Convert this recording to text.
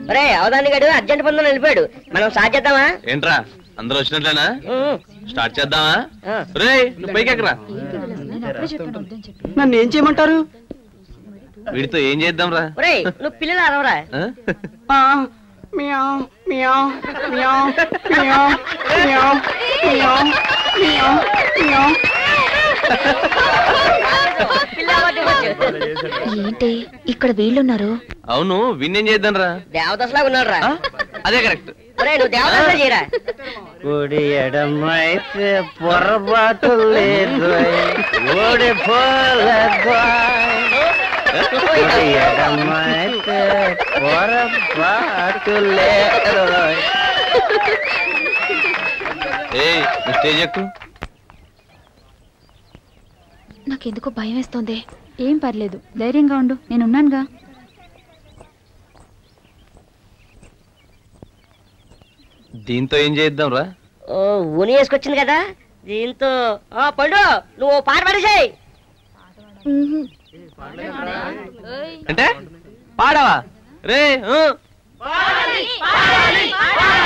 ఒరే అవదాన్ని గడు అర్జెంట్ పనులు వెళ్ళిపోయాడు మనం స్టార్ట్ చేద్దామా ఏంట్రా అందరూ వచ్చినట్లేనా ఉమ్, స్టార్ట్ చేద్దామా ఆ. రే నువ్వు పైకి ఎక్కరా నన్ను ఏం చేయమంటారు వీడితో ఏం చేద్దాం రా ఒరే నువ్వు పిల్లలు అరవరా ఆ, మియావ్, మియావ్, మియావ్, మియావ్, మియావ్, మియావ్, మియావ్, మియావ్. ఏంటి ఇక్కడ వీళ్ళున్నారు అవును వీణ్ణేం చేద్దాం రా దేవదశలాగా ఉన్నాడు రా అదే కరెక్ట్ ఒరే నువ్వు దేవదశలా చేయరా కుడి ఎడమైతే పొరపాటు లేదు ఓడిపోలేదు కుడి ఎడమైతే పొరపాటు లేదు ఏ స్టేజ్ ఎక్కు నాకెందుకో భయం వేస్తోంది ఏం పర్లేదు ధైర్యంగా ఉండు నేనున్నానుగా దీంతో ఏం చేద్దాం రా ఓ ఊని వేసుకొచ్చింది కదా దీంతో ఆ పండు నువ్వు ఓ పాట పడేసాయి అంటే పాడవా రే ఊ. పాడాలి, పాడాలి, పాడాలి.